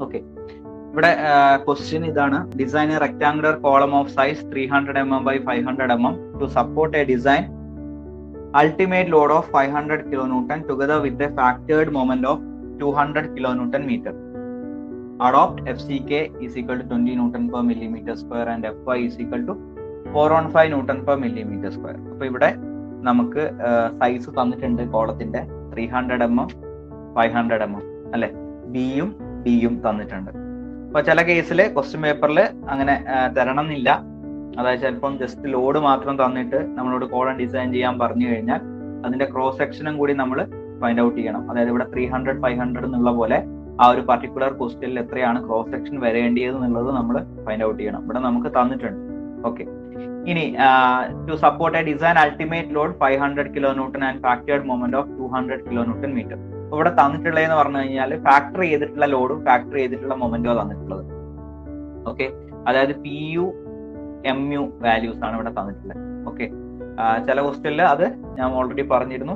Okay ഇവിടെ question ഇതാണ് design a rectangular column of size three hundred M M by five hundred M M to support a design ultimate load of five hundred kilo newton together with a factored moment of two hundred kilo newton metre adopt F C K is equal to twenty newton per millimetre square and F Y is equal to four on five newton per millimetre square അപ്പൊ ഇവിടെ നമുക്ക് size തന്നിട്ടുണ്ട് കോളത്തിന്റെ three hundred M M five hundred M M അല്ലെ ബിയും ഡിയും തന്നിട്ടുണ്ട് അപ്പൊ ചില കേസിൽ ക്വസ്റ്റ്യൻ പേപ്പറിൽ അങ്ങനെ തരണം എന്നില്ല അതായത് ചിലപ്പം ജസ്റ്റ് ലോഡ് മാത്രം തന്നിട്ട് നമ്മളോട് കോളം ഡിസൈൻ ചെയ്യാൻ പറഞ്ഞു കഴിഞ്ഞാൽ അതിന്റെ ക്രോസ് സെക്ഷനും കൂടി നമ്മൾ ഫൈൻഡ് ഔട്ട് ചെയ്യണം അതായത് ഇവിടെ ത്രീ ഹൺഡ്രഡ് ഫൈവ് ഹൺഡ്രഡ് എന്നുള്ള പോലെ ആ ഒരു പർട്ടിക്കുലർ ക്വസ്റ്റ്യനിൽ എത്രയാണ് ക്രോസ് സെക്ഷൻ വരേണ്ടത് എന്നുള്ളത് നമ്മൾ ഫൈൻഡ് ഔട്ട് ചെയ്യണം ഇവിടെ നമുക്ക് തന്നിട്ടുണ്ട് ഓക്കെ ഇനി to support a design ultimate load five hundred kilo newton and factored moment of two hundred kilo newton metre ഇവിടെ തന്നിട്ടുള്ളതെന്ന് പറഞ്ഞു കഴിഞ്ഞാൽ ഫാക്ടർ ചെയ്തിട്ടുള്ള ലോഡും ഫാക്ടർ ചെയ്തിട്ടുള്ള മൊമെന്റോ തന്നിട്ടുള്ളത് ഓക്കെ അതായത് P U M U values ആണ് ഇവിടെ തന്നിട്ടുള്ളത് ഓക്കെ ചില ക്വസ്റ്റ്യനിൽ അത് ഞാൻ ഓൾറെഡി പറഞ്ഞിരുന്നു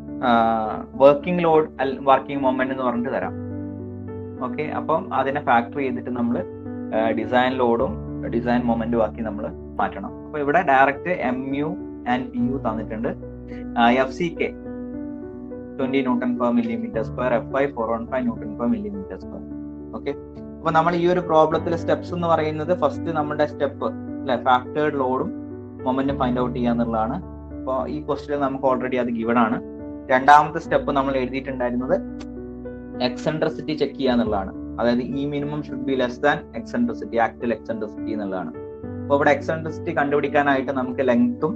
വർക്കിംഗ് ലോഡ് വർക്കിംഗ് മൊമെന്റ് എന്ന് പറഞ്ഞിട്ട് തരാം ഓക്കെ അപ്പം അതിനെ ഫാക്ടർ ചെയ്തിട്ട് നമ്മൾ ഡിസൈൻ ലോഡും ഡിസൈൻ മൊമെന്റും ആക്കി നമ്മൾ മാറ്റണം അപ്പൊ ഇവിടെ direct M U and P U തന്നിട്ടുണ്ട് F C K twenty newton per millimetre square F I four one five newton per millimetre square okay അപ്പൊ നമ്മൾ ഈ ഒരു പ്രോബ്ലത്തിൽ സ്റ്റെപ്സ് എന്ന് പറയുന്നത് ഫസ്റ്റ് നമ്മുടെ സ്റ്റെപ്പ് അല്ലെ ഫാക്ടേർഡ് ലോഡും മൊമെന്റും ഫൈൻഡ് ഔട്ട് ചെയ്യുക എന്നുള്ളതാണ് അപ്പോൾ ഈ ക്വസ്റ്റിൽ നമുക്ക് ഓൾറെഡി അത് ഗിവൺ ആണ് രണ്ടാമത്തെ സ്റ്റെപ്പ് നമ്മൾ എഴുതിയിട്ടുണ്ടായിരുന്നത് എക്സെൻട്രസിറ്റി ചെക്ക് ചെയ്യുക എന്നുള്ളതാണ് അതായത് ഈ minimum should be less than eccentricity actual eccentricity എന്നുള്ളതാണ് അപ്പോൾ ഇവിടെ എക്സെൻട്രസിറ്റി കണ്ടുപിടിക്കാനായിട്ട് നമുക്ക് ലെങ്ത്തും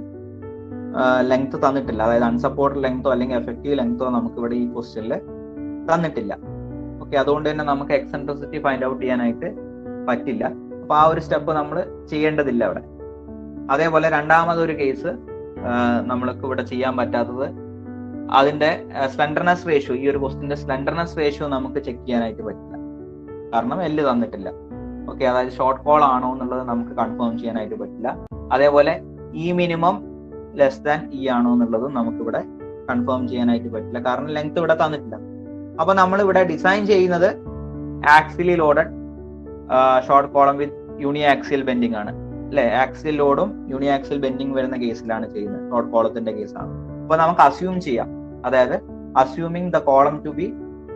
ലെങ്ത് തന്നിട്ടില്ല അതായത് അൺസപ്പോർട്ടഡ് ലെങ്തോ അല്ലെങ്കിൽ എഫക്റ്റീവ് ലെങ്തോ നമുക്ക് ഇവിടെ ഈ ക്വസ്റ്റ്യനിൽ തന്നിട്ടില്ല ഓക്കെ അതുകൊണ്ട് തന്നെ നമുക്ക് എക്സെൻട്രസിറ്റി ഫൈൻഡ് ഔട്ട് ചെയ്യാനായിട്ട് പറ്റില്ല അപ്പൊ ആ ഒരു സ്റ്റെപ്പ് നമ്മൾ ചെയ്യേണ്ടതില്ല അവിടെ അതേപോലെ രണ്ടാമതൊരു കേസ് നമ്മൾക്ക് ഇവിടെ ചെയ്യാൻ പറ്റാത്തത് അതിന്റെ സ്ലെൻഡർനെസ് റേഷ്യോ ഈ ഒരു ക്വസ്റ്റിന്റെ സ്ലെൻഡർനെസ് റേഷ്യോ നമുക്ക് ചെക്ക് ചെയ്യാനായിട്ട് പറ്റില്ല കാരണം എല്ല് തന്നിട്ടില്ല ഓക്കെ അതായത് ഷോർട്ട് കോൾ ആണോ എന്നുള്ളത് നമുക്ക് കൺഫേം ചെയ്യാനായിട്ട് പറ്റില്ല അതേപോലെ ഈ മിനിമം ലെസ് ദാൻ ഇ ആണോ എന്നുള്ളതും നമുക്ക് ഇവിടെ കൺഫേം ചെയ്യാനായിട്ട് പറ്റില്ല കാരണം ലെങ്ത് ഇവിടെ തന്നിട്ടില്ല അപ്പൊ നമ്മൾ ഇവിടെ ഡിസൈൻ ചെയ്യുന്നത് axially loaded short column with uniaxial bending ആണ് അല്ലെ ആക്സിൽ ലോഡും യൂണി ആക്സിൽ ബെൻഡിങ് വരുന്ന കേസിലാണ് ചെയ്യുന്നത് ഷോർട്ട് കോളത്തിന്റെ കേസാണ് അപ്പൊ നമുക്ക് അസ്യൂം ചെയ്യാം അതായത് assuming the column to be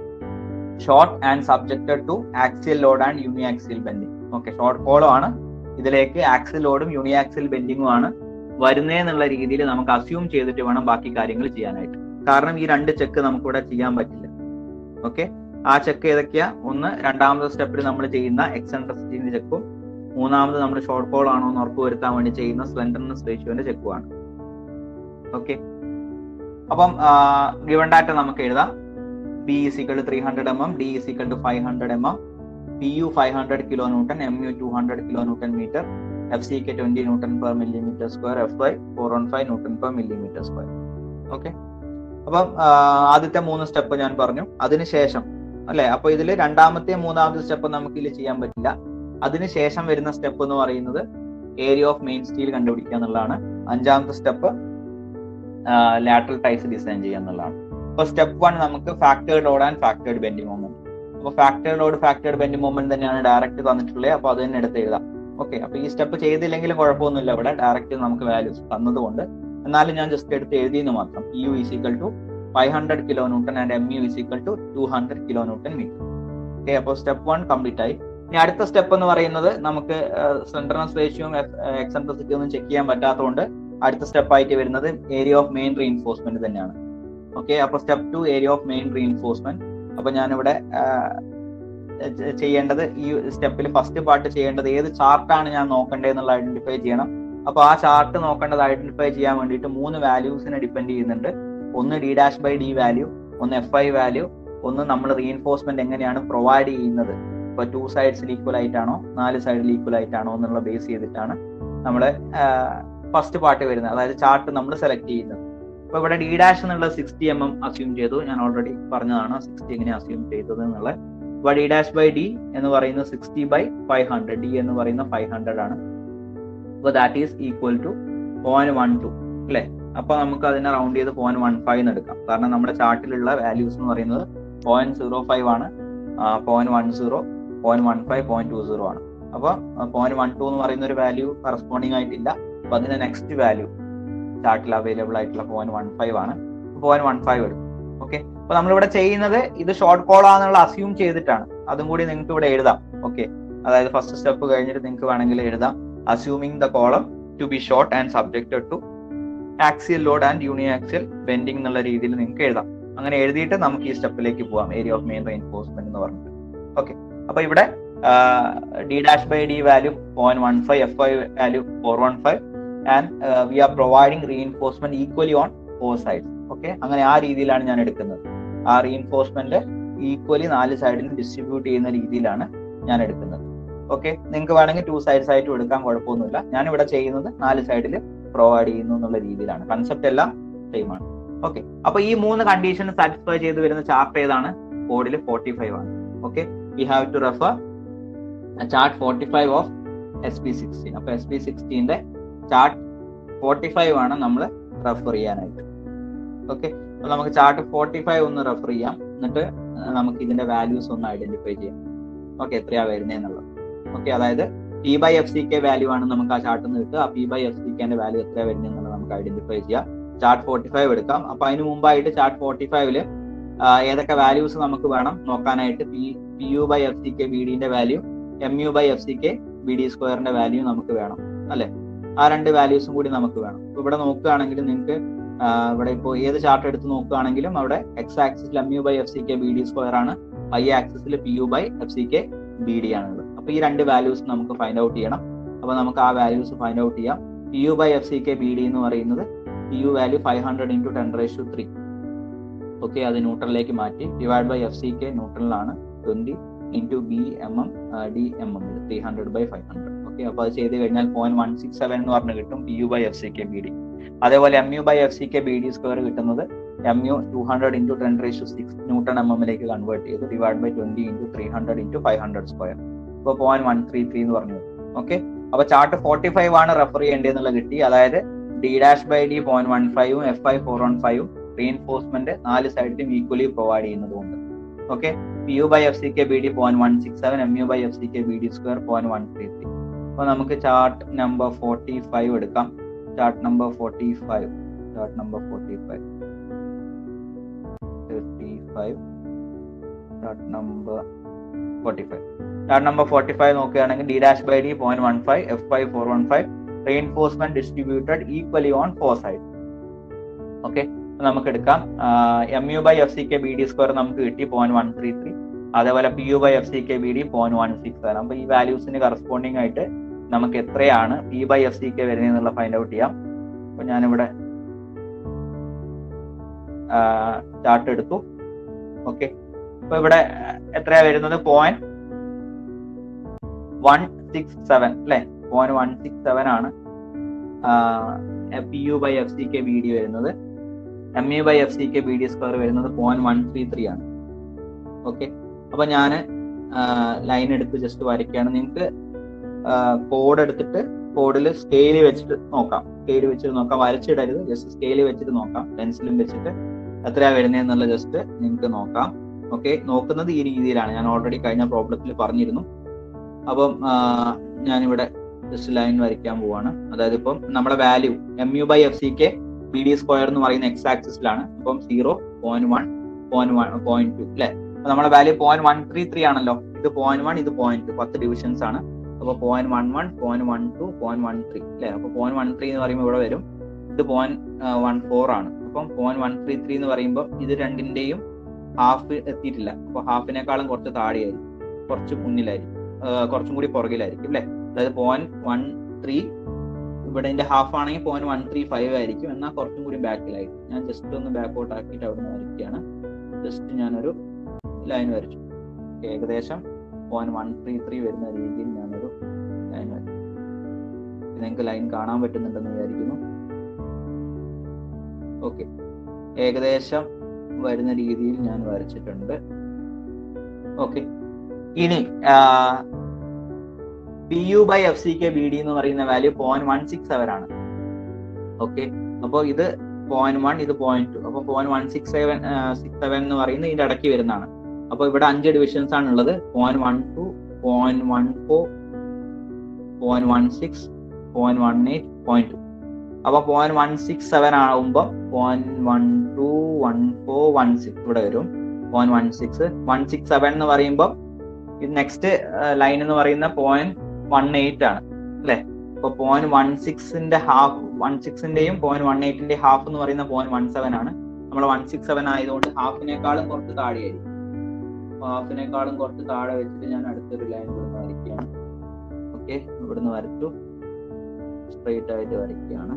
short and subjected to axial load and uniaxial bending okay short column ആണ് ഇതിലേക്ക് ആക്സിൽ ലോഡും യൂണി ആക്സിൽ ബെൻഡിങ്ങും ആണ് വരുന്നതെന്നുള്ള രീതിയിൽ നമുക്ക് അസ്യൂം ചെയ്തിട്ട് വേണം ബാക്കി കാര്യങ്ങൾ ചെയ്യാനായിട്ട് കാരണം ഈ രണ്ട് ചെക്ക് നമുക്ക് ഇവിടെ ചെയ്യാൻ പറ്റില്ല ഓക്കെ ആ ചെക്ക് ഏതൊക്കെയാ ഒന്ന് രണ്ടാമത്തെ സ്റ്റെപ്പിൽ നമ്മൾ ചെയ്യുന്ന എക്സെൻട്രസിറ്റിന്റെ ചെക്കും മൂന്നാമത് നമ്മൾ ഷോർട്ട് കോൾ ആണോ എന്ന് ഉറപ്പ് വരുത്താൻ വേണ്ടി ചെയ്യുന്ന സ്ലെൻഡർനെസ് റേഷ്യോന്റെ ചെക്കുമാണ് ഓക്കെ അപ്പം ഗിവൺ ഡാറ്റ നമുക്ക് എഴുതാം B is equal to three hundred M M D is equal to five hundred M M P U five hundred kilo newton M U two hundred kilo newton metre F C K twenty newton per millimetre square F Y four one five newton per millimetre square okay അപ്പം ആദ്യത്തെ മൂന്ന് step ഞാൻ പറഞ്ഞു അതിനുശേഷം അല്ലെ അപ്പൊ ഇതിൽ രണ്ടാമത്തെ മൂന്നാമത്തെ സ്റ്റെപ്പ് നമുക്ക് ഇതിൽ ചെയ്യാൻ പറ്റില്ല അതിനുശേഷം വരുന്ന സ്റ്റെപ്പ് എന്ന് പറയുന്നത് ഏരിയ ഓഫ് മെയിൻ സ്റ്റീൽ കണ്ടുപിടിക്കുക എന്നുള്ളതാണ് അഞ്ചാമത്തെ സ്റ്റെപ്പ് ലാറ്ററൽ ടൈസ് ഡിസൈൻ ചെയ്യുക എന്നുള്ളതാണ് അപ്പൊ സ്റ്റെപ്പ് വൺ നമുക്ക് factored load and factored bending moment അപ്പൊ factored load factored bending moment തന്നെയാണ് ഡയറക്റ്റ് തന്നിട്ടുള്ളത് അപ്പൊ അത് തന്നെ എടുത്ത് എഴുതാം ഓക്കെ അപ്പൊ ഈ സ്റ്റെപ്പ് ചെയ്തില്ലെങ്കിലും കുഴപ്പമൊന്നുമില്ല ഇവിടെ ഡയറക്റ്റ് നമുക്ക് വാല്യൂസ് തന്നതുകൊണ്ട് എന്നാലും ഞാൻ ജസ്റ്റ് എടുത്ത് എഴുതിയെന്ന് മാത്രം P U is equal to five hundred kilo newton and M U is equal to two hundred kilo newton metre okay അപ്പോൾ സ്റ്റെപ്പ് വൺ കംപ്ലീറ്റ് ആയി ഇനി അടുത്ത സ്റ്റെപ്പ് എന്ന് പറയുന്നത് നമുക്ക് സെൻട്രനസ് റേഷ്യോയും എക്സെൻട്രസിറ്റി ഒന്നും ചെക്ക് ചെയ്യാൻ പറ്റാത്തതുകൊണ്ട് അടുത്ത സ്റ്റെപ്പ് ആയിട്ട് വരുന്നത് ഏരിയ ഓഫ് മെയിൻ റീഇൻഫോഴ്സ്മെന്റ് തന്നെയാണ് ഓക്കെ അപ്പൊ step two area of main reinforcement അപ്പൊ ഞാനിവിടെ ചെയ്യേണ്ടത് ഈ സ്റ്റെപ്പിൽ ഫസ്റ്റ് പാർട്ട് ചെയ്യേണ്ടത് ഏത് ചാർട്ടാണ് ഞാൻ നോക്കേണ്ടത് എന്നുള്ള ഐഡന്റിഫൈ ചെയ്യണം അപ്പൊ ആ ചാർട്ട് നോക്കേണ്ടത് ഐഡന്റിഫൈ ചെയ്യാൻ വേണ്ടിയിട്ട് മൂന്ന് വാല്യൂസിനെ ഡിപ്പെൻഡ് ചെയ്യുന്നുണ്ട് ഒന്ന് D dash by D value ഒന്ന് എഫ് ഐ വാല്യൂ ഒന്ന് നമ്മൾ റീഎൻഫോഴ്സ്മെന്റ് എങ്ങനെയാണ് പ്രൊവൈഡ് ചെയ്യുന്നത് ഇപ്പൊ ടു സൈഡ്സിൽ ഈക്വൽ ആയിട്ടാണോ നാല് സൈഡിൽ ഈക്വൽ ആയിട്ടാണോ എന്നുള്ള ബേസ് ചെയ്തിട്ടാണ് നമ്മൾ ഫസ്റ്റ് പാർട്ട് വരുന്നത് അതായത് ചാർട്ട് നമ്മൾ സെലക്ട് ചെയ്യുന്നത് അപ്പൊ ഇവിടെ ഡി ഡാഷ് എന്നുള്ള സിക്സ്റ്റി എം എം അസ്യൂം ചെയ്തു ഞാൻ ഓൾറെഡി പറഞ്ഞതാണ് സിക്സ്റ്റി എങ്ങനെ അസ്യൂം ചെയ്തത് എന്നുള്ളത് അപ്പൊ ഡി ഡാഷ് ബൈ ഡി എന്ന് പറയുന്നത് sixty by five hundred D എന്ന് പറയുന്ന ഫൈവ് ഹൺഡ്രഡ് ആണ് അപ്പൊ that is equal to point one two അല്ലെ അപ്പൊ നമുക്ക് അതിനെ റൗണ്ട് ചെയ്ത് പോയിന്റ് വൺ ഫൈവ് എന്ന് എടുക്കാം കാരണം നമ്മുടെ ചാർട്ടിലുള്ള വാല്യൂസ് എന്ന് പറയുന്നത് പോയിന്റ് സീറോ ഫൈവ് ആണ് point one zero point one five point two zero ആണ് അപ്പോൾ പോയിന്റ് വൺ ടു എന്ന് പറയുന്ന ഒരു വാല്യൂ കറസ്പോണ്ടിങ് ആയിട്ടില്ല അപ്പൊ അതിന്റെ നെക്സ്റ്റ് വാല്യൂ ചാർട്ടിൽ അവൈലബിൾ ആയിട്ടുള്ള പോയിന്റ് വൺ ഫൈവ് ആണ് പോയിന്റ് വൺ ഫൈവ് എടുക്കും ഓക്കെ അപ്പൊ നമ്മളിവിടെ ചെയ്യുന്നത് ഇത് ഷോർട്ട് കോൾ ആണെന്നുള്ള അസ്യൂം ചെയ്തിട്ടാണ് അതും കൂടി നിങ്ങൾക്ക് ഇവിടെ എഴുതാം ഓക്കെ അതായത് ഫസ്റ്റ് സ്റ്റെപ്പ് കഴിഞ്ഞിട്ട് നിങ്ങൾക്ക് വേണമെങ്കിൽ എഴുതാം assuming the column to be short and subjected to axial load and uniaxial bending എന്നുള്ള രീതിയിൽ നിങ്ങൾക്ക് എഴുതാം അങ്ങനെ എഴുതിയിട്ട് നമുക്ക് ഈ സ്റ്റെപ്പിലേക്ക് പോവാം ഏരിയ ഓഫ് മെയിൻ റെയിൻഫോഴ്സ്മെന്റ് എന്ന് പറഞ്ഞിട്ട് ഓക്കെ അപ്പൊ ഇവിടെ D dash by D value point one five F I value four one five and we are providing reinforcement equally on four sides okay അങ്ങനെ ആ രീതിയിലാണ് ഞാൻ എടുക്കുന്നത് ആ റീഇൻഫോഴ്സ്മെന്റ് ഈക്വലി നാല് സൈഡിൽ ഡിസ്ട്രിബ്യൂട്ട് ചെയ്യുന്ന രീതിയിലാണ് ഞാൻ എടുക്കുന്നത് ഓക്കെ നിങ്ങൾക്ക് വേണമെങ്കിൽ ടു സൈഡ്സ് ആയിട്ട് എടുക്കാൻ കുഴപ്പമൊന്നുമില്ല ഞാൻ ഇവിടെ ചെയ്യുന്നത് നാല് സൈഡിൽ പ്രൊവൈഡ് ചെയ്യുന്നു എന്നുള്ള രീതിയിലാണ് കൺസെപ്റ്റ് എല്ലാം സെയിം ആണ് ഓക്കെ അപ്പൊ ഈ മൂന്ന് കണ്ടീഷൻ സാറ്റിസ്ഫൈ ചെയ്ത് വരുന്ന ചാർട്ട് ഏതാണ് കോഡിൽ ഫോർട്ടി ഫൈവ് ആണ് okay we have to refer chart forty five of S P sixteen അപ്പൊ എസ് പി സിക്സ്റ്റീന്റെ ചാർട്ട് ഫോർട്ടി ഫൈവ് ആണ് നമ്മൾ റെഫർ ചെയ്യാനായിട്ട് ഓക്കെ അപ്പൊ നമുക്ക് ചാർട്ട് ഫോർട്ടി ഫൈവ് ഒന്ന് റെഫർ ചെയ്യാം എന്നിട്ട് നമുക്ക് ഇതിന്റെ വാല്യൂസ് ഒന്ന് ഐഡന്റിഫൈ ചെയ്യാം ഓക്കെ എത്രയാ വരുന്നതെന്നുള്ളത് ഓക്കെ അതായത് P by F C K value ആണ് നമുക്ക് ആ ചാർട്ടിൽ നിന്ന് കിട്ടുക ആ പി ബൈ എഫ് സി കെന്റെ വാല്യൂ എത്രയാ വരുന്നതെന്നുള്ളത് നമുക്ക് ഐഡന്റിഫൈ ചെയ്യാം ചാർട്ട് ഫോർട്ടി ഫൈവ് എടുക്കാം അപ്പൊ അതിന് മുമ്പായിട്ട് ചാർട്ട് ഫോർട്ടി ഫൈവില് ഏതൊക്കെ വാല്യൂസ് നമുക്ക് വേണം നോക്കാനായിട്ട് P P U by F C K B ഡിന്റെ value M U by F C K B D സ്ക്വയറിന്റെ വാല്യൂ നമുക്ക് വേണം അല്ലെ ആ രണ്ട് വാല്യൂസും കൂടി നമുക്ക് വേണം ഇവിടെ നോക്കുകയാണെങ്കിൽ നിങ്ങൾക്ക് ഇവിടെ ഇപ്പോൾ ഏത് ചാർട്ട് എടുത്ത് നോക്കുകയാണെങ്കിലും അവിടെ എക്സ് ആക്സിസിൽ M U by F C K B D square ആണ് വൈ ആക്സിസിൽ P U by F C K B D ആണുള്ളത് അപ്പൊ ഈ രണ്ട് വാല്യൂസ് നമുക്ക് ഫൈൻഡ് ഔട്ട് ചെയ്യണം അപ്പൊ നമുക്ക് ആ വാല്യൂസ് ഫൈൻഡ് ഔട്ട് ചെയ്യാം P U by F C K B D എന്ന് പറയുന്നത് P U value five hundred into ten raise to three okay അത് ന്യൂട്രലിലേക്ക് മാറ്റി divide by F C K ന്യൂട്രലിലാണ് twenty into B M M D M M three hundred by five hundred okay അപ്പൊ അത് ചെയ്ത് കഴിഞ്ഞാൽ പോയിന്റ് വൺ സിക്സ് സെവൻ എന്ന് പറഞ്ഞ് കിട്ടും P U by F C K B D അതേപോലെ M U by F C K B D square കിട്ടുന്നത് M U two hundred into ten raise to six newton M എമ്മിലേക്ക് convert ചെയ്തു divide by twenty into three hundred into five hundred square ഇപ്പോൾ point one three three എന്ന് പറഞ്ഞു okay അപ്പൊ chart forty five ആണ് refer ചെയ്യേണ്ടതെന്നുള്ള കിട്ടി അതായത് D dash by D point one ഫൈവും എഫ് ഐ ഫോർ വൺ ഫൈവും റീഎൻഫോഴ്സ്മെന്റ് നാല് സൈഡിലും ഈക്വലി പ്രൊവൈഡ് ചെയ്യുന്നതുകൊണ്ട് okay P U by F C K B D point one six seven M U by F C K B D square point one three three അപ്പൊ നമുക്ക് chart number forty five എടുക്കാം chart number forty five chart number forty five thirty five chart number forty five chart number forty five നോക്കുകയാണെങ്കിൽ D dash by D point one five F five four one five reinforcement distributed equally on four side okay നമുക്ക് എടുക്കാം M U by F C K B D square നമുക്ക് കിട്ടി point one three three അതേപോലെ P U by F C K B D point one six seven അപ്പൊ ഈ വാല്യൂസിന് corresponding ആയിട്ട് നമുക്ക് എത്രയാണ് P by F C K വരുന്നത് എന്നുള്ള ഫൈൻഡ് ഔട്ട് ചെയ്യാം അപ്പൊ ഞാനിവിടെ ചാർട്ട് എടുത്തു ഓക്കെ അപ്പൊ ഇവിടെ എത്രയാ വരുന്നത് പോയിന്റ് വൺ സിക്സ് സെവൻ അല്ലെ പോയിന്റ് വൺ സിക്സ് സെവൻ ആണ് P U by F C K B D വരുന്നത് M U by F C K B D square വരുന്നത് പോയിന്റ് വൺ ത്രീ ത്രീ ആണ് ഓക്കെ അപ്പൊ ഞാൻ ലൈൻ എടുത്ത് just വരയ്ക്കുകയാണ് നിങ്ങൾക്ക് കോഡ് എടുത്തിട്ട് കോഡിൽ സ്കെയിൽ വെച്ചിട്ട് നോക്കാം സ്കെയിൽ വെച്ചിട്ട് നോക്കാം വരച്ചിടരുത് ജസ്റ്റ് സ്കെയിൽ വെച്ചിട്ട് നോക്കാം പെൻസിലും വെച്ചിട്ട് എത്രയാ വരുന്നതെന്നുള്ള ജസ്റ്റ് നിങ്ങൾക്ക് നോക്കാം ഓക്കെ നോക്കുന്നത് ഈ രീതിയിലാണ് ഞാൻ ഓൾറെഡി കഴിഞ്ഞ പ്രോബ്ലത്തിൽ പറഞ്ഞിരുന്നു അപ്പം ഞാനിവിടെ ജസ്റ്റ് ലൈൻ വരയ്ക്കാൻ പോവാണ് അതായത് ഇപ്പം നമ്മുടെ value M U by F C K B D square എന്ന് പറയുന്ന എക്സ് ആക്സിസിലാണ് അപ്പം zero point one point one point two അല്ലെ നമ്മുടെ value point one three three ആണല്ലോ ഇത് പോയിന്റ് വൺ ഇത് പോയിന്റ് ടു പത്ത് ഡിവിഷൻസ് ആണ് അപ്പൊ point one one point one two point one three അല്ലെ അപ്പൊ പോയിന്റ് വൺ ത്രീ എന്ന് പറയുമ്പോൾ ഇവിടെ വരും ഇത് പോയിന്റ് വൺ ഫോർ ആണ് അപ്പം പോയിന്റ് വൺ ത്രീ ത്രീ എന്ന് പറയുമ്പോൾ ഇത് രണ്ടിന്റെയും ഹാഫ് എത്തിയിട്ടില്ല അപ്പൊ ഹാഫിനേക്കാളും കുറച്ച് താഴെയായിരിക്കും കുറച്ച് മുന്നിലായിരിക്കും കുറച്ചും കൂടി പുറകിലായിരിക്കും അല്ലെ അതായത് പോയിന്റ് വൺ ത്രീ ഇവിടെ ഇതിന്റെ ഹാഫ് ആണെങ്കിൽ പോയിന്റ് വൺ ത്രീ ഫൈവ് ആയിരിക്കും എന്നാൽ കുറച്ചും കൂടി ബാക്കിലായിരിക്കും ഞാൻ ജസ്റ്റ് ഒന്ന് ബാക്കൗട്ട് ആക്കിയിട്ട് അവിടെ നിന്ന് വരയ്ക്കുകയാണ് ജസ്റ്റ് ഞാനൊരു ലൈൻ വരച്ചു ഏകദേശം പോയിന്റ് വൺ ത്രീ ത്രീ വരുന്ന രീതിയിൽ ഞാനൊരു ലൈൻ വരച്ചു നിങ്ങൾക്ക് ലൈൻ കാണാൻ പറ്റുന്നുണ്ടെന്ന് വിചാരിക്കുന്നു ഓക്കെ ഏകദേശം വരുന്ന രീതിയിൽ ഞാൻ വരച്ചിട്ടുണ്ട് ഓക്കെ ഇനി P U by F C K B D എന്ന് പറയുന്ന value point one six seven ആണ് ഓക്കെ അപ്പോൾ ഇത് പോയിന്റ് വൺ ഇത് പോയിന്റ് ടു അപ്പൊ point one six seven six seven എന്ന് പറയുന്നത് ഇതിന്റെ ഇടയ്ക്ക് വരുന്നതാണ് അപ്പൊ ഇവിടെ അഞ്ച് ഡിവിഷൻസ് ആണ് ഉള്ളത് point one two point one four point one six point one eight point two അപ്പൊ പോയിന്റ് വൺ സിക്സ് സെവൻ ആകുമ്പോൾ point one two one four one six ഇവിടെ വരും point one six one six seven എന്ന് പറയുമ്പോൾ ഇത് next line എന്ന് പറയുന്ന point one eight ആണ് അല്ലെ അപ്പൊ പോയിന്റ് വൺ സിക്സിന്റെ ഹാഫ് വൺ സിക്സിന്റെയും പോയിന്റ് വൺ എയ്റ്റിന്റെ ഹാഫ് എന്ന് പറയുന്ന പോയിന്റ് വൺ സെവൻ ആണ് നമ്മൾ വൺ സിക്സ് സെവൻ ആയതുകൊണ്ട് ഹാഫിനേക്കാളും കുറച്ച് താഴെയായിരിക്കും അപ്പൊ ഹാഫിനേക്കാളും കുറച്ച് താഴെ വെച്ചിട്ട് ഞാൻ അടുത്തൊരു ലൈൻ ഇവിടുന്ന് വരയ്ക്കുകയാണ് ഓക്കെ ഇവിടുന്ന് വരച്ചു സ്ട്രെയിറ്റ് ആയിട്ട് വരയ്ക്കുകയാണ്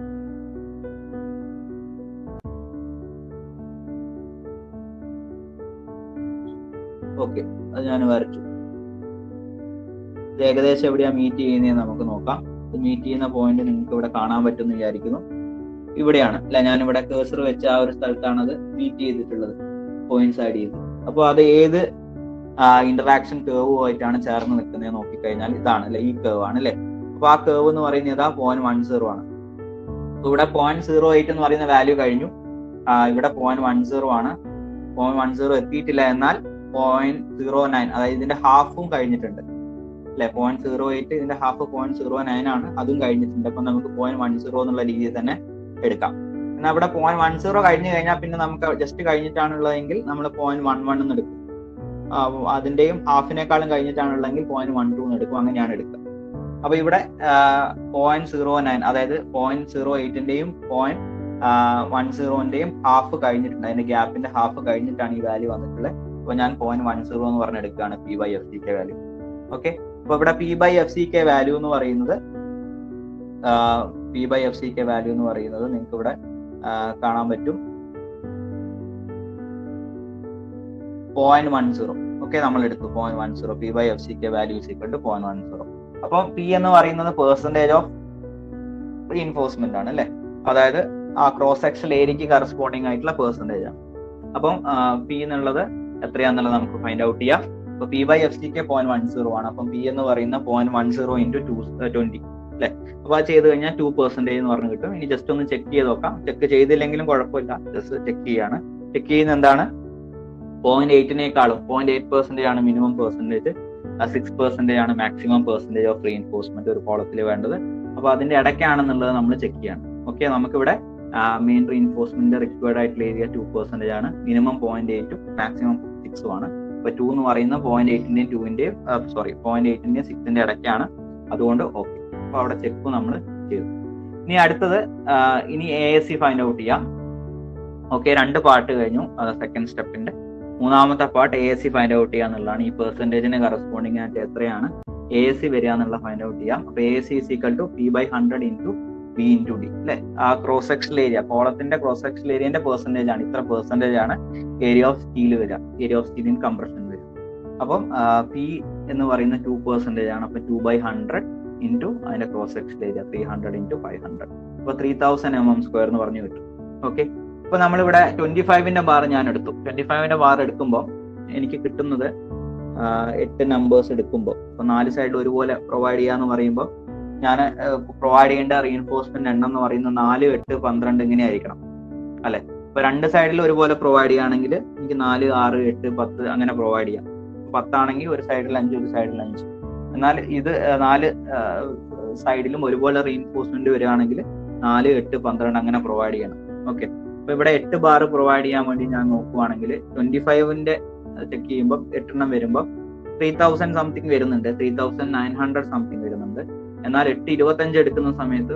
ഓക്കെ അത് ഞാൻ വരച്ചു ഇത് ഏകദേശം എവിടെയാ മീറ്റ് ചെയ്യുന്നതെന്ന് നമുക്ക് നോക്കാം മീറ്റ് ചെയ്യുന്ന പോയിന്റ് നിങ്ങൾക്ക് ഇവിടെ കാണാൻ പറ്റുമെന്ന് വിചാരിക്കുന്നു ഇവിടെയാണ് അല്ലെ ഞാൻ ഇവിടെ കേസർ വെച്ച ആ ഒരു സ്ഥലത്താണ് അത് മീറ്റ് ചെയ്തിട്ടുള്ളത് പോയിന്റ്സ് ആഡ് ചെയ്ത് അപ്പോൾ അത് ഏത് ഇന്ററാക്ഷൻ കേവുമായിട്ടാണ് ചേർന്ന് നിൽക്കുന്നത് നോക്കിക്കഴിഞ്ഞാൽ ഇതാണ് അല്ലെ ഈ കേവ് ആണ് അല്ലെ അപ്പൊ ആ കേവ് എന്ന് പറയുന്നത് ആ പോയിന്റ് വൺ സീറോ ആണ് അപ്പൊ ഇവിടെ പോയിന്റ് സീറോ എയ്റ്റ് എന്ന് പറയുന്ന വാല്യൂ കഴിഞ്ഞു ഇവിടെ പോയിന്റ് വൺ സീറോ ആണ് പോയിന്റ് വൺ സീറോ എത്തിയിട്ടില്ല എന്നാൽ പോയിന്റ് സീറോ നയൻ അതായത് ഇതിന്റെ ഹാഫും കഴിഞ്ഞിട്ടുണ്ട് അല്ലെ പോയിന്റ് സീറോ എയ്റ്റ് ഇതിന്റെ ഹാഫ് പോയിന്റ് സീറോ നയൻ ആണ് അതും കഴിഞ്ഞിട്ടുണ്ട് അപ്പൊ നമുക്ക് പോയിന്റ് വൺ സീറോ എന്നുള്ള രീതിയിൽ തന്നെ എടുക്കാം എന്നാൽ ഇവിടെ പോയിന്റ് വൺ സീറോ കഴിഞ്ഞു കഴിഞ്ഞാൽ പിന്നെ നമുക്ക് ജസ്റ്റ് കഴിഞ്ഞിട്ടാണുള്ളതെങ്കിൽ നമ്മൾ പോയിന്റ് വൺ വൺ എന്ന് എടുക്കും അതിന്റെയും ഹാഫിനേക്കാളും കഴിഞ്ഞിട്ടാണുള്ളതെങ്കിൽ പോയിന്റ് വൺ ടു എന്ന് എടുക്കും അങ്ങനെയാണ് എടുക്കുക അപ്പൊ ഇവിടെ പോയിന്റ് സീറോ നയൻ അതായത് പോയിന്റ് സീറോ എയ്റ്റിന്റെയും പോയിന്റ് വൺ സീറോന്റെയും ഹാഫ് കഴിഞ്ഞിട്ടുണ്ട് അതിന്റെ ഗ്യാപ്പിന്റെ ഹാഫ് കഴിഞ്ഞിട്ടാണ് ഈ വാല്യൂ വന്നിട്ടുള്ളത് അപ്പൊ ഞാൻ പോയിന്റ് വൺ സീറോ എന്ന് പറഞ്ഞെടുക്കുകയാണ് P by F C K value okay അപ്പൊ ഇവിടെ P by F C K value എന്ന് പറയുന്നത് P by F C K value എന്ന് പറയുന്നത് നിങ്ങൾക്ക് ഇവിടെ കാണാൻ പറ്റും പോയിന്റ് വൺ സീറോ ഓക്കെ നമ്മൾ എടുത്തു point one zero P by F C K value equal to point one zero അപ്പൊ പി എന്ന് പറയുന്നത് പെർസെന്റേജ് ഓഫ് റീഇൻഫോഴ്സ്മെന്റ് ആണ് അല്ലെ അതായത് ആ ക്രോസ് സെക്ഷൻ ഏരിയക്ക് കറസ്പോണ്ടിങ് ആയിട്ടുള്ള പെർസെന്റേജ് ആണ് അപ്പം പി എന്നുള്ളത് എത്രയാന്നുള്ളത് നമുക്ക് ഫൈൻഡ് ഔട്ട് ചെയ്യാം അപ്പൊ P by F C K point one zero ആണ് അപ്പം പി എന്ന് പറയുന്ന point one zero into two twenty അല്ലെ അപ്പൊ അത് ചെയ്ത് കഴിഞ്ഞാൽ ടു പെർസെന്റേജ് എന്ന് പറഞ്ഞു കിട്ടും ഇനി ജസ്റ്റ് ഒന്ന് ചെക്ക് ചെയ്ത് നോക്കാം ചെക്ക് ചെയ്തില്ലെങ്കിലും കുഴപ്പമില്ല ജസ്റ്റ് ചെക്ക് ചെയ്യാണ് ചെക്ക് ചെയ്യുന്ന എന്താണ് പോയിന്റ് എയ്റ്റിനേക്കാളും പോയിന്റ് എയ്റ്റ് പെർസെന്റേജ് ആണ് മിനിമം പെർസെന്റേജ് സിക്സ് പെർസെന്റേജ് ആണ് മാക്സിമം പെർസെന്റേജ് ഓഫ് റീഇൻഫോഴ്സ്മെന്റ് ഒരു കോളത്തിൽ വേണ്ടത് അപ്പൊ അതിന്റെ ഇടയ്ക്കാണെന്നുള്ളത് നമ്മൾ ചെക്ക് ചെയ്യണം ഓക്കെ നമുക്കിവിടെ മെയിൻ റീഇൻഫോഴ്സ്മെന്റ് റിക്വയർഡ് ആയിട്ടുള്ള ഏരിയ ടു പെർസെന്റേജ് ആണ് മിനിമം പോയിന്റ് എയ്റ്റും മാക്സിമം സിക്സും ആണ് ഇപ്പൊ ടു എന്ന് പറയുന്ന പോയിന്റ് എയ്റ്റിന്റെയും ടൂവിന്റെയും സോറി പോയിന്റ് എയ്റ്റിന്റെയും സിക്സിന്റെ ഇടയ്ക്കാണ് അതുകൊണ്ട് ഓക്കെ അപ്പൊ അവിടെ ചെക്ക് നമ്മൾ ചെയ്തു ഇനി അടുത്തത് ഇനി A S C find out ചെയ്യാം ഓക്കെ രണ്ട് പാർട്ട് കഴിഞ്ഞു സെക്കൻഡ് സ്റ്റെപ്പിന്റെ മൂന്നാമത്തെ part A S C find out ചെയ്യുക എന്നുള്ളതാണ് ഈ പെർസെന്റേജിന് കറസ്പോണ്ടിങ് ആയിട്ട് എത്രയാണ് എ എസ് സി വരിക എന്നുള്ള ഫൈൻഡ് ഔട്ട് ചെയ്യാം അപ്പൊ A S C equal to P by hundred into B into D അല്ലെ ആ ക്രോസ് സെക്ഷൽ ഏരിയ കോളത്തിന്റെ ക്രോസ് സെക്ഷൽ ഏരിയന്റെ പെർസെന്റേജ് ആണ് ഇത്ര പെർസെന്റേജ് ആണ് ഏരിയ ഓഫ് സ്റ്റീൽ വരിക area of steel in compression വരും അപ്പം പി എന്ന് പറയുന്ന ടു പെർസെന്റേജ് ആണ് അപ്പൊ ടു ബൈ ഹൺഡ്രഡ് ഇൻറ്റു അതിന്റെ cross section area three hundred into five hundred അപ്പൊ three thousand M M square എന്ന് പറഞ്ഞു കിട്ടും ഓക്കെ ഇപ്പൊ നമ്മളിവിടെ ട്വന്റി ഫൈവിന്റെ ബാർ ഞാൻ എടുത്തു ട്വന്റി ഫൈവിന്റെ ബാർ എടുക്കുമ്പോൾ എനിക്ക് കിട്ടുന്നത് എട്ട് നമ്പേഴ്സ് എടുക്കുമ്പോൾ ഇപ്പൊ നാല് സൈഡിൽ ഒരുപോലെ പ്രൊവൈഡ് ചെയ്യാന്ന് പറയുമ്പോൾ ഞാൻ പ്രൊവൈഡ് ചെയ്യേണ്ട റീഎൻഫോഴ്സ്മെന്റ് എണ്ണം എന്ന് പറയുന്നത് നാല് എട്ട് പന്ത്രണ്ട് ഇങ്ങനെ ആയിരിക്കണം അല്ലെ ഇപ്പൊ രണ്ട് സൈഡിൽ ഒരുപോലെ പ്രൊവൈഡ് ചെയ്യുകയാണെങ്കിൽ എനിക്ക് നാല് ആറ് എട്ട് പത്ത് അങ്ങനെ പ്രൊവൈഡ് ചെയ്യാം പത്താണെങ്കിൽ ഒരു സൈഡിൽ അഞ്ച് ഒരു സൈഡിൽ അഞ്ച് എന്നാൽ ഇത് നാല് സൈഡിലും ഒരുപോലെ റീഎൻഫോഴ്സ്മെന്റ് വരികയാണെങ്കിൽ നാല് എട്ട് പന്ത്രണ്ട് അങ്ങനെ പ്രൊവൈഡ് ചെയ്യണം ഓക്കെ അപ്പൊ ഇവിടെ എട്ട് ബാർ പ്രൊവൈഡ് ചെയ്യാൻ വേണ്ടി ഞാൻ നോക്കുവാണെങ്കിൽ ട്വന്റി ഫൈവിന്റെ ചെക്ക് ചെയ്യുമ്പോൾ എട്ടെണ്ണം വരുമ്പോൾ ത്രീ തൗസൻഡ് സംതിങ് വരുന്നുണ്ട് three thousand nine hundred something വരുന്നുണ്ട് എന്നാൽ എട്ട് ഇരുപത്തഞ്ച് എടുക്കുന്ന സമയത്ത്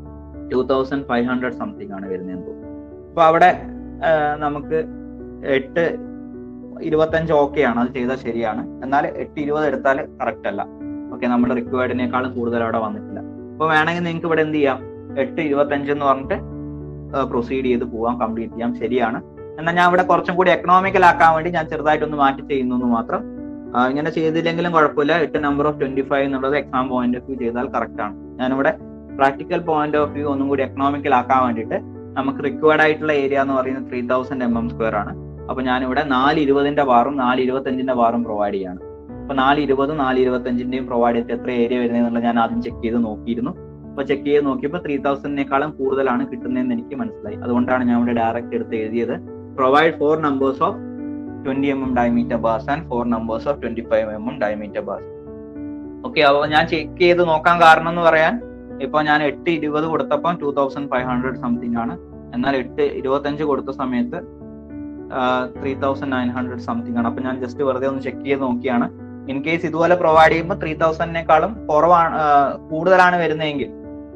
two thousand five hundred something ആണ് വരുന്നതെന്ന് തോന്നുന്നു അപ്പൊ അവിടെ നമുക്ക് എട്ട് ഇരുപത്തഞ്ച് ഓക്കെ ആണ് അത് ചെയ്താൽ ശരിയാണ് എന്നാൽ എട്ട് ഇരുപത് എടുത്താൽ കറക്റ്റ് അല്ല ഓക്കെ നമ്മുടെ റിക്വയർഡിനേക്കാളും കൂടുതൽ അവിടെ വന്നിട്ടില്ല അപ്പൊ വേണമെങ്കിൽ നിങ്ങൾക്ക് ഇവിടെ എന്ത് ചെയ്യാം എട്ട് ഇരുപത്തഞ്ച് എന്ന് പറഞ്ഞിട്ട് പ്രൊസീഡ് ചെയ്ത് പോവാം കംപ്ലീറ്റ് ചെയ്യാം ശരിയാണ് എന്നാൽ ഞാൻ ഇവിടെ കുറച്ചും കൂടി എക്കണോമിക്കൽ ആക്കാൻ വേണ്ടി ഞാൻ ചെറുതായിട്ടൊന്ന് മാറ്റി ചെയ്യുന്നു എന്ന് മാത്രം ഇങ്ങനെ ചെയ്തില്ലെങ്കിലും കുഴപ്പമില്ല എട്ട് നമ്പർ ഓഫ് ട്വന്റി ഫൈവ് എന്നുള്ളത് എക്സാം പോയിന്റ് ഓഫ് വ്യൂ ചെയ്താൽ കറക്റ്റ് ആണ് ഞാനിവിടെ പ്രാക്ടിക്കൽ പോയിന്റ് ഓഫ് വ്യൂ ഒന്നും കൂടി എക്കണോമിക്കൽ ആക്കാൻ വേണ്ടിയിട്ട് നമുക്ക് റിക്വയർഡ് ആയിട്ടുള്ള ഏരിയ എന്ന് പറയുന്നത് three thousand M M square ആണ് അപ്പൊ ഞാനിവിടെ നാല് ഇരുപതിന്റെ ബാറും നാല് ഇരുപത്തഞ്ചിന്റെ ബാറും പ്രൊവൈഡ് ചെയ്യാണ് അപ്പൊ നാല് ഇരുപതും നാല് ഇരുപത്തഞ്ചിന്റെയും പ്രൊവൈഡ് ചെയ്തിട്ട് എത്ര ഏരിയ വരുന്നതെന്നുള്ളത് ഞാൻ ആദ്യം ചെക്ക് ചെയ്ത് നോക്കിയിരുന്നു അപ്പൊ ചെക്ക് ചെയ്ത് നോക്കിയപ്പോൾ ത്രീ തൗസൻഡിനേക്കാളും കൂടുതലാണ് കിട്ടുന്നതെന്ന് എനിക്ക് മനസ്സിലായി അതുകൊണ്ടാണ് ഞാൻ ഇവിടെ ഡയറക്റ്റ് എടുത്ത് എഴുതിയത് provide four numbers of twenty M M diameter bars and four numbers of twenty five M M diameter bars okay അപ്പോൾ ഞാൻ ചെക്ക് ചെയ്ത് നോക്കാൻ കാരണം എന്ന് പറയാൻ ഇപ്പൊ ഞാൻ എട്ട് ഇരുപത് കൊടുത്തപ്പോൾ two thousand five hundred something ആണ് എന്നാൽ എട്ട് ഇരുപത്തഞ്ച് കൊടുത്ത സമയത്ത് three thousand nine hundred something ആണ് അപ്പൊ ഞാൻ ജസ്റ്റ് വെറുതെ ഒന്ന് ചെക്ക് ചെയ്ത് നോക്കിയാണ് ഇൻ കേസ് ഇതുപോലെ പ്രൊവൈഡ് ചെയ്യുമ്പോൾ ത്രീ തൗസൻഡിനേക്കാളും കുറവാണ് കൂടുതലാണ് വരുന്നതെങ്കിൽ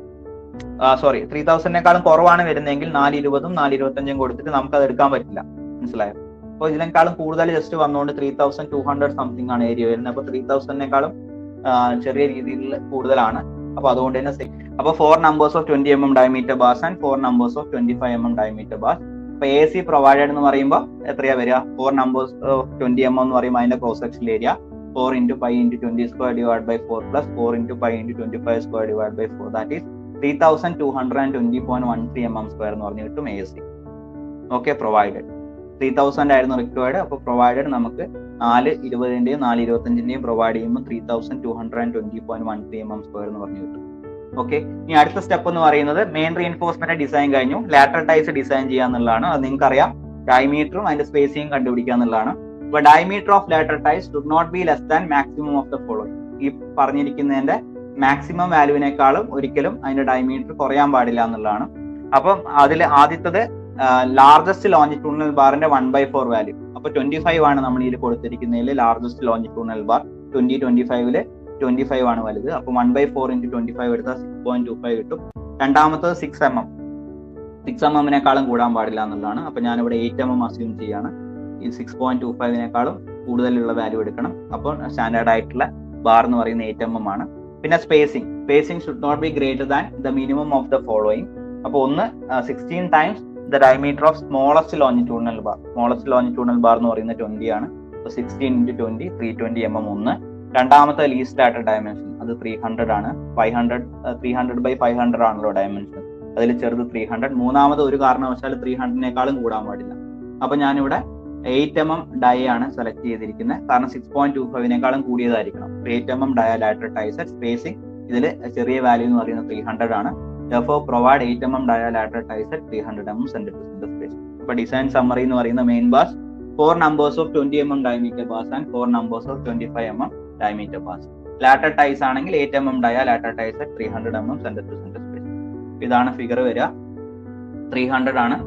സോറി ത്രീ തൗസൻഡിനേക്കാളും കുറവാണ് വരുന്നതെങ്കിൽ നാല് ഇരുപതും നാല് ഇരുപത്തഞ്ചും കൊടുത്തിട്ട് നമുക്ക് അത് എടുക്കാൻ പറ്റില്ല മനസ്സിലായോ അപ്പോൾ ഇതിനേക്കാളും കൂടുതൽ ജസ്റ്റ് വന്നുകൊണ്ട് three thousand two hundred something ആണ് ഏരിയ വരുന്നത് അപ്പോൾ ത്രീ തൗസൻഡിനേക്കാളും ചെറിയ രീതിയിൽ കൂടുതലാണ് അപ്പൊ അതുകൊണ്ട് തന്നെ അപ്പൊ four numbers of twenty M M diameter bars and four numbers of twenty five M M diameter bars അപ്പൊ എ സി പ്രൊവൈഡഡ് എന്ന് പറയുമ്പോൾ എത്രയാ വരിക four numbers of twenty M എന്ന് പറയുമ്പോൾ അതിന്റെ cross section area four into five into twenty square divide by four plus four into five into twenty five square divide by four that is three thousand two hundred and twenty point one three M M square എന്ന് പറഞ്ഞു കിട്ടും A C okay provided three thousand ആയിരുന്നു required അപ്പോൾ provided നമുക്ക് നാല് ഇരുപതിന്റെയും നാല് ഇരുപത്തഞ്ചിന്റെയും പ്രൊവൈഡ് ചെയ്യുമ്പോൾ three thousand two hundred and twenty point one three M M square എന്ന് പറഞ്ഞു കിട്ടും ഓക്കെ ഇനി അടുത്ത സ്റ്റെപ്പ് എന്ന് പറയുന്നത് മെയിൻ റീഎൻഫോഴ്സ്മെന്റ് ഡിസൈൻ കഴിഞ്ഞു ലാറ്റർ ടൈസ് ഡിസൈൻ ചെയ്യാന്നുള്ളതാണ് അത് നിങ്ങൾക്ക് അറിയാം ഡയമീറ്ററും അതിന്റെ സ്പേസിംഗ് കണ്ടുപിടിക്കുക എന്നുള്ളതാണ് അപ്പൊ diameter of lateral ties should not B less than maximum of the following ഈ പറഞ്ഞിരിക്കുന്നതിന്റെ മാക്സിമം വാല്യൂവിനേക്കാളും ഒരിക്കലും അതിന്റെ ഡയമീറ്റർ കുറയാൻ പാടില്ല എന്നുള്ളതാണ് അപ്പം അതിൽ ആദ്യത്തത് ലാർജസ്റ്റ് ലോഞ്ചിറ്റ്യൂണൽ ബാറിന്റെ വൺ ബൈ ഫോർ വാല്യൂ അപ്പൊ ട്വന്റി ഫൈവ് ആണ് നമ്മൾ ഇതിൽ കൊടുത്തിരിക്കുന്നതിൽ largest longitudinal bar twenty twenty ഫൈവില് ട്വന്റി ഫൈവ് ആണ് വലുത് അപ്പൊ one by four into twenty five എടുത്താൽ സിക്സ് പോയിന്റ് ടു ഫൈവ് കിട്ടും രണ്ടാമത്തത് six M M six M എമ്മിനേക്കാളും കൂടാൻ പാടില്ല എന്നുള്ളതാണ് അപ്പൊ ഞാനിവിടെ എയ്റ്റ് എം എം അസ്യൂം ചെയ്യാണ് ഈ സിക്സ് പോയിന്റ് ടു ഫൈവിനേക്കാളും കൂടുതലുള്ള വാല്യൂ എടുക്കണം അപ്പോൾ സ്റ്റാൻഡേർഡ് ആയിട്ടുള്ള ബാർ എന്ന് പറയുന്ന എയ്റ്റ് എം എം ആണ് പിന്നെ spacing spacing should not be greater than the minimum of the following അപ്പോൾ ഒന്ന് sixteen times the diameter of smallest longitudinal bar smallest longitudinal bar എന്ന് പറയുന്നത് ട്വന്റി ആണ് അപ്പോൾ sixteen into twenty three twenty M M ഒന്ന് രണ്ടാമത്തെ least ആയിട്ട് dimension അത് ത്രീ ഹൺഡ്രഡ് ആണ് five hundred three hundred by five hundred ആണല്ലോ ഡയമെൻഷൻ അതിൽ ചെറുത് ത്രീ ഹൺഡ്രഡ് മൂന്നാമത് ഒരു കാരണവശാൽ ത്രീ ഹൺഡ്രഡിനേക്കാളും കൂടാൻ പാടില്ല അപ്പൊ ഞാനിവിടെ എയ്റ്റ് എം എം ഡൈ ആണ് സെലക്ട് ചെയ്തിരിക്കുന്നത് കാരണം സിക്സ് പോയിന്റ് ടു ഫൈവിനേക്കാളും കൂടിയതായിരിക്കണം eight M M dia lateral ടൈസർ സ്പേസിംഗ് ഇതിൽ ചെറിയ വാല്യൂ എന്ന് പറയുന്നത് ത്രീ ഹൺഡ്രഡ് ആണ് therefore provide 8 mm dilateral ties at 300 mm center to center space. അപ്പൊ ഡിസൈൻ സമ്മറി എന്ന് പറയുന്ന main bars four numbers of twenty M M diameter bars and four numbers of twenty five M M diameter bars lateral ties ആണെങ്കിൽ eight M M dia lateral ties at three hundred M M centre to center space ഇതാണ് figure വരിക three hundred ആണ്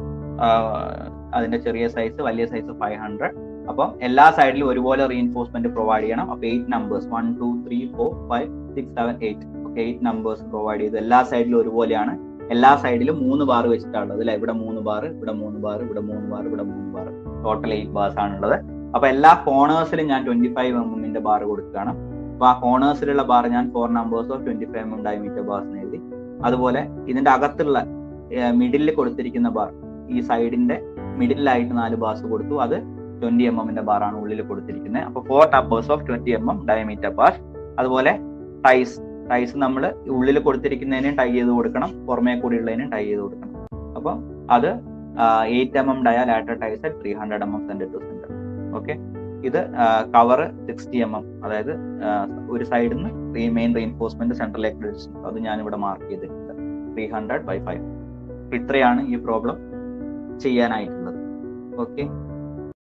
അതിന്റെ ചെറിയ size വലിയ size five hundred അപ്പം എല്ലാ സൈഡിലും ഒരുപോലെ റീഎൻഫോഴ്സ്മെന്റ് പ്രൊവൈഡ് ചെയ്യണം അപ്പൊ eight numbers one two three four five six seven eight eight numbers provide ചെയ്ത് എല്ലാ സൈഡിലും ഒരുപോലെയാണ് എല്ലാ സൈഡിലും മൂന്ന് ബാർ വെച്ചിട്ടുള്ളത് അല്ലെ ഇവിടെ മൂന്ന് ബാർ ഇവിടെ മൂന്ന് ബാർ ഇവിടെ മൂന്ന് ബാർ ഇവിടെ മൂന്ന് ബാർ ടോട്ടൽ എയ്റ്റ് ബാർസ് ആണുള്ളത് അപ്പൊ എല്ലാ കോണേഴ്സിലും ഞാൻ ട്വന്റി ഫൈവ് എം എമ്മിന്റെ ബാർ കൊടുക്കുകയാണ് അപ്പൊ ആ കോണേഴ്സിലുള്ള ബാർ ഞാൻ four numbers of twenty five M M diameter bars എഴുതി അതുപോലെ ഇതിന്റെ അകത്തുള്ള മിഡിലിൽ കൊടുത്തിരിക്കുന്ന ബാർ ഈ സൈഡിന്റെ മിഡിലായിട്ട് നാല് ബാർസ് കൊടുത്തു അത് ട്വന്റി എം എമ്മിന്റെ ബാറാണ് ഉള്ളിൽ കൊടുത്തിരിക്കുന്നത് അപ്പൊ four numbers of twenty M M diameter bar അതുപോലെ ടൈസ് ടൈസ് നമ്മൾ ഉള്ളിൽ കൊടുത്തിരിക്കുന്നതിനും ടൈ ചെയ്ത് കൊടുക്കണം പുറമേ കൂടി ഉള്ളതിനും ടൈ ചെയ്ത് കൊടുക്കണം അപ്പം അത് eight M M dia lateral ties at three hundred M M centre to centre okay ഇത് കവർ സിക്സ്റ്റി എം എം അതായത് ഒരു സൈഡിൽ നിന്ന് മെയിൻ റീഎൻഫോഴ്സ്മെന്റ് സെൻട്രലേക്ക് അത് ഞാൻ ഇവിടെ മാർക്ക് ചെയ്തിട്ടുണ്ട് ത്രീ ഹൺഡ്രഡ് ബൈ ഫൈവ് ഇത്രയാണ് ഈ പ്രോബ്ലം ചെയ്യാനായിട്ടുള്ളത് ഓക്കെ